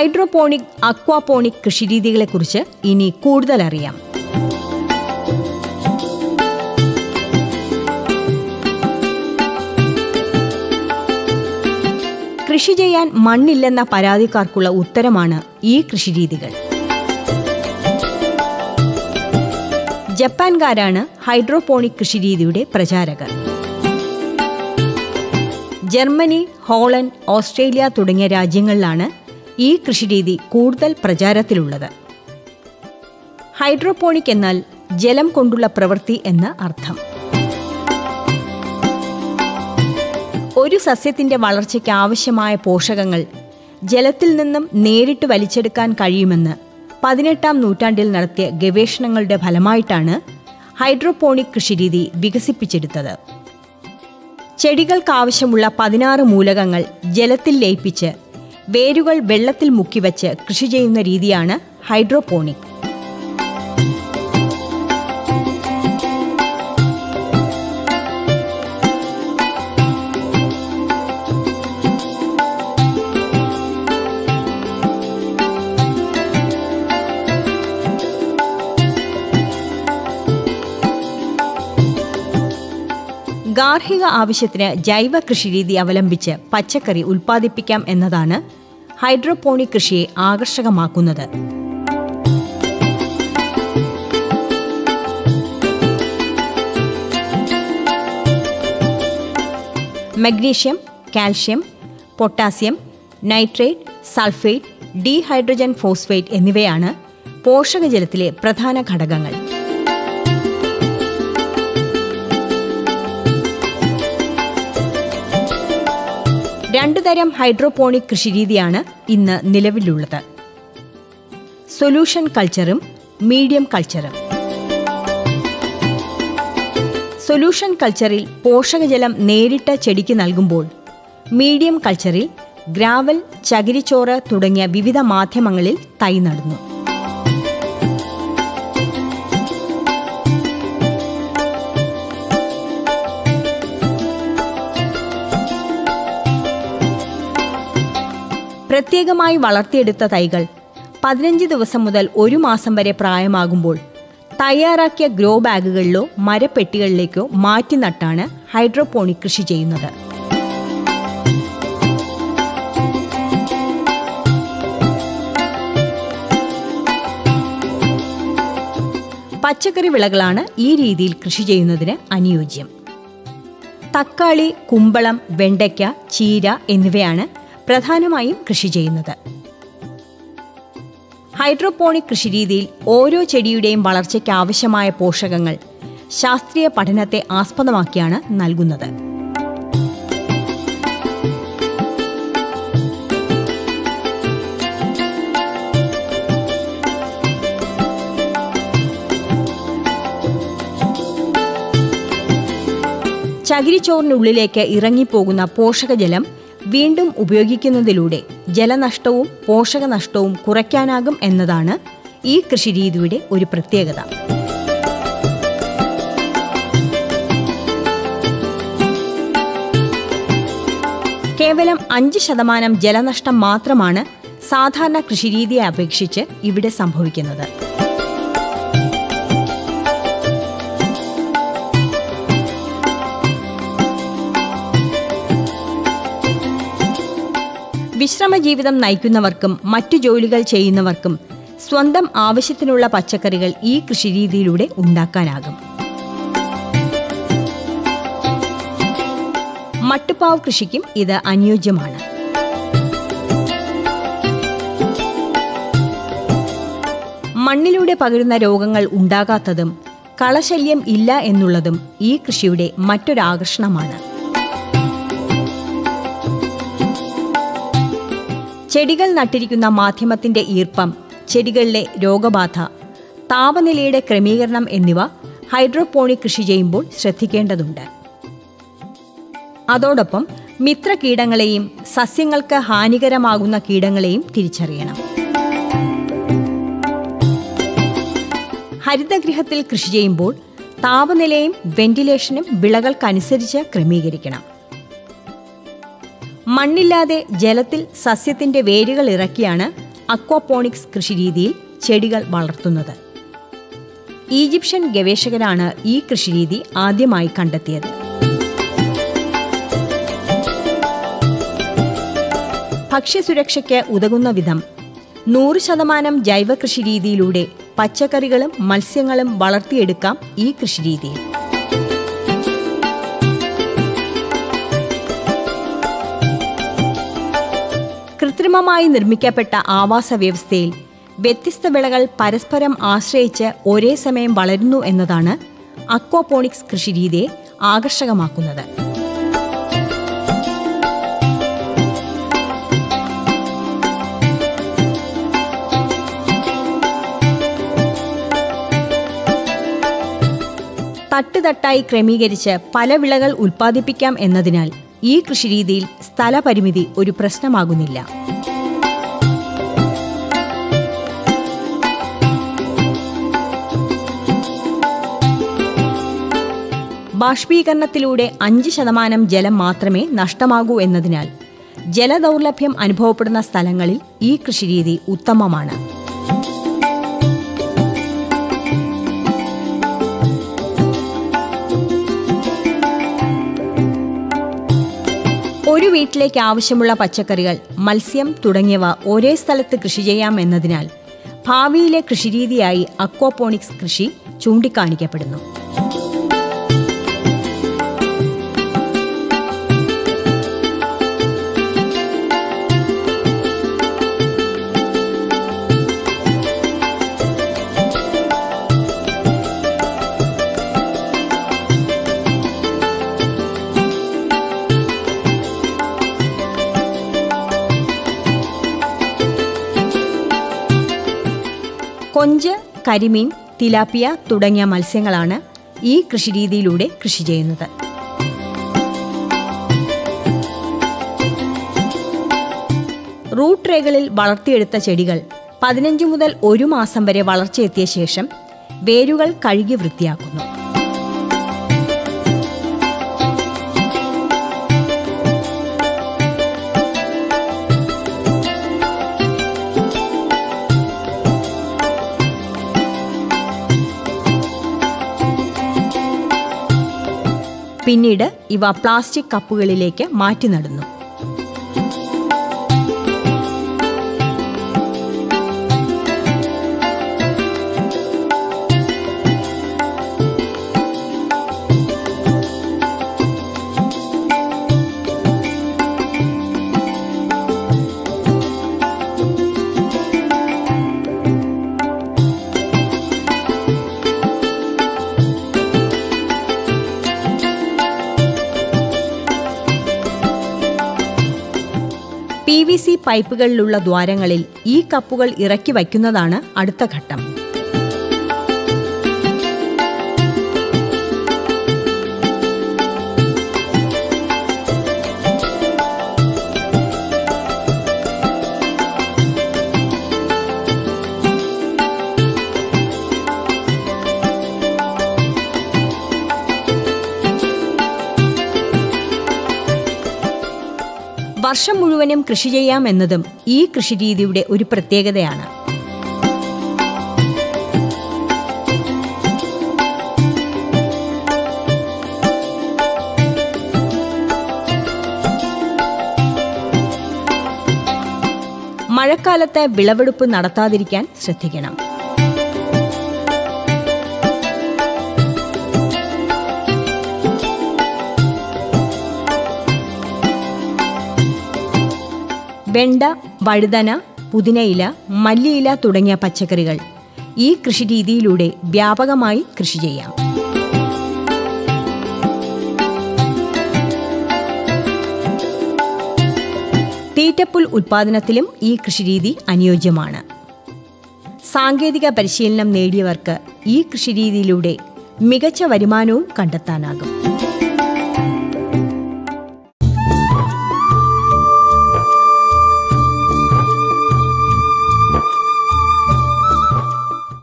hydroponic aquaponic കൃഷിരീതികളെക്കുറിച്ച് ഇനി കൂടുതൽ അറിയാം കൃഷി ചെയ്യാൻ മണ്ണില്ലെന്ന പരാതിക്കാർക്കുള്ള ഉത്തരമാണ് ഈ കൃഷിരീതികൾ ജപ്പാൻകാരാണ് ഹൈഡ്രോപോണിക് കൃഷിരീതിയുടെ പ്രചാരകർ ജർമ്മനി ഹോളണ്ട് ഓസ്ട്രേലിയ തുടങ്ങിയ രാജ്യങ്ങളിലാണ് ഈ കൃഷിരീതി കൂടുതൽ പ്രചാരത്തിലുള്ളത് ഹൈഡ്രോപോണിക് എന്നാൽ ജലം കൊണ്ടുള്ള പ്രവൃത്തി എന്ന് അർത്ഥം ഒരു സസ്യത്തിന്റെ വളർച്ചയ്ക്ക് ആവശ്യമായ പോഷകങ്ങൾ ജലത്തിൽ നിന്നും നേരിട്ട് വലിച്ചെടുക്കാൻ കഴിയുമെന്ന് പതിനെട്ടാം നൂറ്റാണ്ടിൽ നടത്തിയ ഗവേഷണങ്ങളുടെ ഫലമായിട്ടാണ് ഹൈഡ്രോപോണിക് കൃഷിരീതി വികസിപ്പിച്ചെടുത്തത് ചെടികൾക്കാവശ്യമുള്ള പതിനാറ് മൂലകങ്ങൾ ജലത്തിൽ ലയിപ്പിച്ച് വേരുകൾ വെള്ളത്തിൽ മുക്കിവച്ച് കൃഷി ചെയ്യുന്ന രീതിയാണ് ഹൈഡ്രോപോണിക് ഗാർഹിക ആവശ്യത്തിന് ജൈവ കൃഷിരീതി അവലംബിച്ച് പച്ചക്കറി ഉൽപ്പാദിപ്പിക്കാം എന്നതാണ് ഹൈഡ്രോപോണിക് കൃഷിയെ ആകർഷകമാക്കുന്നത് magnesium calcium potassium nitrate sulphate dihydrogen phosphate എന്നിവയാണ് പോഷകജലത്തിലെ പ്രധാന ഘടകങ്ങൾ രണ്ടു തരം ഹൈഡ്രോപോണിക് കൃഷിരീതിയാണ് ഇന്ന് നിലവിലുള്ളത് സൊല്യൂഷൻ കൾച്ചറും മീഡിയം കൾച്ചറും സൊല്യൂഷൻ കൾച്ചറിൽ പോഷകജലം നേരിട്ട് ചെടിക്ക് നൽകുമ്പോൾ മീഡിയം കൾച്ചറിൽ ഗ്രാവൽ ചകിരിച്ചോറ് തുടങ്ങിയ വിവിധ മാധ്യമങ്ങളിൽ തൈ നടുന്നു പ്രത്യേകമായി വളർത്തിയെടുത്ത തൈകൾ പതിനഞ്ച് ദിവസം മുതൽ ഒരു മാസം വരെ പ്രായമാകുമ്പോൾ തയ്യാറാക്കിയ ഗ്രോ ബാഗുകളിലോ മരപ്പെട്ടികളിലേക്കോ മാറ്റി നട്ടാണ് ഹൈഡ്രോപോണിക് കൃഷി ചെയ്യുന്നത് പച്ചക്കറി വിളകളാണ് ഈ രീതിയിൽ കൃഷി ചെയ്യുന്നതിന് അനുയോജ്യം തക്കാളി കുമ്പളം വെണ്ടയ്ക്ക ചീര എന്നിവയാണ് പ്രധാനമായും കൃഷി ചെയ്യുന്നത് ഹൈഡ്രോപോണിക് കൃഷിരീതിയിൽ ഓരോ ചെടിയുടെയും വളർച്ചയ്ക്ക് ആവശ്യമായ പോഷകങ്ങൾ ശാസ്ത്രീയ പഠനത്തെ ആസ്പദമാക്കിയാണ് നൽകുന്നത് ചകിരിച്ചോറിനുള്ളിലേക്ക് ഇറങ്ങിപ്പോകുന്ന പോഷകജലം വീണ്ടും ഉപയോഗിക്കുന്നതിലൂടെ ജലനഷ്ടവും പോഷകനഷ്ടവും കുറയ്ക്കാനാകും എന്നതാണ് ഈ കൃഷിരീതിയുടെ ഒരു പ്രത്യേകത കേവലം അഞ്ച് ശതമാനം ജലനഷ്ടം മാത്രമാണ് സാധാരണ കൃഷിരീതിയെ അപേക്ഷിച്ച് ഇവിടെ സംഭവിക്കുന്നത് വിശ്രമജീവിതം നയിക്കുന്നവർക്കും മറ്റു ജോലികൾ ചെയ്യുന്നവർക്കും സ്വന്തം ആവശ്യത്തിനുള്ള പച്ചക്കറികൾ ഈ കൃഷിരീതിയിലൂടെ ഉണ്ടാക്കാനാകും മട്ടുപ്പാവ് കൃഷിക്കും ഇത് അനുയോജ്യമാണ് മണ്ണിലൂടെ പകരുന്ന രോഗങ്ങൾ ഉണ്ടാകാത്തതും കളശല്യം ഇല്ല എന്നുള്ളതും ഈ കൃഷിയുടെ മറ്റൊരാകർഷണമാണ് ചെടികൾ നട്ടിരിക്കുന്ന മാധ്യമത്തിന്റെ ഈർപ്പം ചെടികളിലെ രോഗബാധ താപനിലയുടെ ക്രമീകരണം എന്നിവ ഹൈഡ്രോപോണിക് കൃഷി ചെയ്യുമ്പോൾ ശ്രദ്ധിക്കേണ്ടതുണ്ട് അതോടൊപ്പം മിത്രകീടങ്ങളെയും സസ്യങ്ങൾക്ക് ഹാനികരമാകുന്ന കീടങ്ങളെയും തിരിച്ചറിയണം ഹരിതഗൃഹത്തിൽ കൃഷി ചെയ്യുമ്പോൾ താപനിലയും വെന്റിലേഷനും വിളകൾക്കനുസരിച്ച് ക്രമീകരിക്കണം മണ്ണില്ലാതെ ജലത്തിൽ സസ്യത്തിന്റെ വേരുകൾ ഇറക്കിയാണ് അക്വാപോണിക്സ് കൃഷിരീതിയിൽ ചെടികൾ വളർത്തുന്നത് ഈജിപ്ഷ്യൻ ഗവേഷകരാണ് ഈ കൃഷിരീതി ആദ്യമായി കണ്ടെത്തിയത് ഭക്ഷ്യസുരക്ഷയ്ക്ക് ഉതകുന്ന വിധം നൂറ് ശതമാനം ജൈവ കൃഷിരീതിയിലൂടെ പച്ചക്കറികളും മത്സ്യങ്ങളും വളർത്തിയെടുക്കാം ഈ കൃഷിരീതിയിൽ കൃത്രിമമായി നിർമ്മിക്കപ്പെട്ട ആവാസ വ്യവസ്ഥയിൽ വ്യത്യസ്ത വിളകൾ പരസ്പരം ആശ്രയിച്ച് ഒരേ സമയം വളരുന്നു എന്നതാണ് അക്വാപോണിക്സ് കൃഷിരീതിയെ ആകർഷകമാക്കുന്നത് തട്ടുതട്ടായി ക്രമീകരിച്ച് പല വിളകൾ ഉൽപ്പാദിപ്പിക്കാം എന്നതിനാൽ ഈ കൃഷിരീതിയിൽ സ്ഥലപരിമിതി ഒരു പ്രശ്നമാകുന്നില്ല ബാഷ്പീകരണത്തിലൂടെ അഞ്ച് ശതമാനം ജലം മാത്രമേ നഷ്ടമാകൂ എന്നതിനാൽ ജലദൗർലഭ്യം അനുഭവപ്പെടുന്ന സ്ഥലങ്ങളിൽ ഈ കൃഷിരീതി ഉത്തമമാണ് ഒരു വീട്ടിലേക്ക് ആവശ്യമുള്ള പച്ചക്കറികൾ മത്സ്യം തുടങ്ങിയവ ഒരേ സ്ഥലത്ത് കൃഷി ചെയ്യാം എന്നതിനാൽ ഭാവിയിലെ കൃഷിരീതിയായി അക്വാപോണിക്സ് കൃഷി ചൂണ്ടിക്കാണിക്കപ്പെടുന്നു കൊഞ്ച് കരിമീൻ തിലാപ്പിയ തുടങ്ങിയ മത്സ്യങ്ങളാണ് ഈ കൃഷിരീതിയിലൂടെ കൃഷി ചെയ്യുന്നത് റൂട്ട് റേകളിൽ വളർത്തിയെടുത്ത ചെടികൾ പതിനഞ്ച് മുതൽ ഒരു മാസം വരെ വളർച്ചയെത്തിയ ശേഷം വേരുകൾ കഴുകി വൃത്തിയാക്കുന്നു പിന്നീട് ഇവ പ്ലാസ്റ്റിക് കപ്പുകളിലേക്ക് മാറ്റി നടുന്നു പി വി സി പൈപ്പുകളിലുള്ള ദ്വാരങ്ങളിൽ ഈ കപ്പുകൾ ഇറക്കി വയ്ക്കുന്നതാണ് അടുത്ത ഘട്ടം വർഷം മുഴുവനും കൃഷി ചെയ്യാം എന്നതും ഈ കൃഷിരീതിയുടെ ഒരു പ്രത്യേകതയാണ് മഴക്കാലത്ത് വിളവെടുപ്പ് നടത്താതിരിക്കാൻ ശ്രദ്ധിക്കണം വെണ്ട വഴുതന പുതിനയില മല്ലിയില തുടങ്ങിയ പച്ചക്കറികൾ ഈ കൃഷിരീതിയിലൂടെ വ്യാപകമായി കൃഷി ചെയ്യാം തീറ്റപ്പുൽ ഉൽപാദനത്തിലും ഈ കൃഷിരീതി അനുയോജ്യമാണ് സാങ്കേതിക പരിശീലനം നേടിയവർക്ക് ഈ കൃഷിരീതിയിലൂടെ മികച്ച വരുമാനവും കണ്ടെത്താനാകും